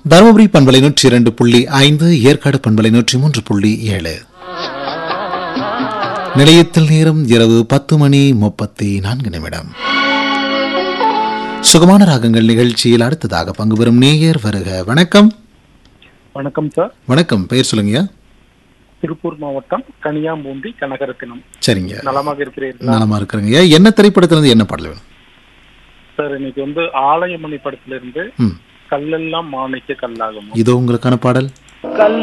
தருமபுரி பண்பலை நூற்றி இரண்டு புள்ளி ஐந்து ஏற்காடு பண்பலை நூற்றி மூன்று புள்ளி ஏழு நிலையத்தில் நேரம் இரவு பத்து மணி முப்பத்தி நான்கு நிமிடம் சுகமான ராகங்கள் நிகழ்ச்சியில் அடுத்ததாக பங்கு பெறும் நேயர் வருக வணக்கம் வணக்கம் சார் வணக்கம் பெயர் சொல்லுங்கய்யா திருப்பூர் மாவட்டம் கனியாம்பூண்டி கனகரத்தினம் சரிங்க நலமாக இருக்கிறீர்களா நலமா இருக்கிறேங்கய்யா என்ன திரைப்படத்திலிருந்து என்ன பாடல் வேணும் சார் இன்னைக்கு வந்து ஆலயமணி படத்துல இருந்து ம் கல்லெல்லாம் மாணிக்க கல்லாகும் இதோ உங்களுக்கான பாடல் கல்